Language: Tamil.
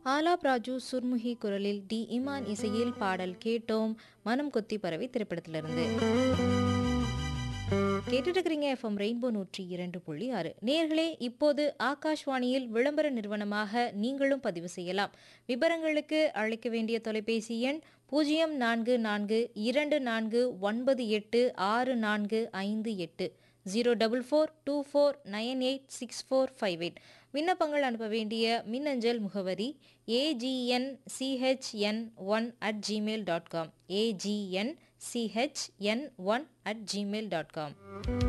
ஆலாப் ராஜு சுர்முகி குரலில் டி இமான் இசையில் பாடல் கேட்டோம் மனம் கொத்தி பரவி திரைப்படத்திலிருந்து கேட்டுட்டு இருக்கிறீங்க எஃப்எம் ரெயின்போ நூற்றி இரண்டு புள்ளி ஆறு நேர்களே இப்போது ஆகாஷ்வாணியில் விளம்பர நிறுவனமாக நீங்களும் பதிவு செய்யலாம் விவரங்களுக்கு அழைக்க வேண்டிய தொலைபேசி எண் பூஜ்ஜியம் நான்கு நான்கு இரண்டு நான்கு ஒன்பது எட்டு ஆறு நான்கு ஐந்து எட்டு zero double four two four nine eight six four five eight விண்ணப்பங்கள் அனுப்ப வேண்டிய மின்னஞ்சல் முகவரி AGN CHN one at Gmail dot com AGN CHN one at Gmail dot com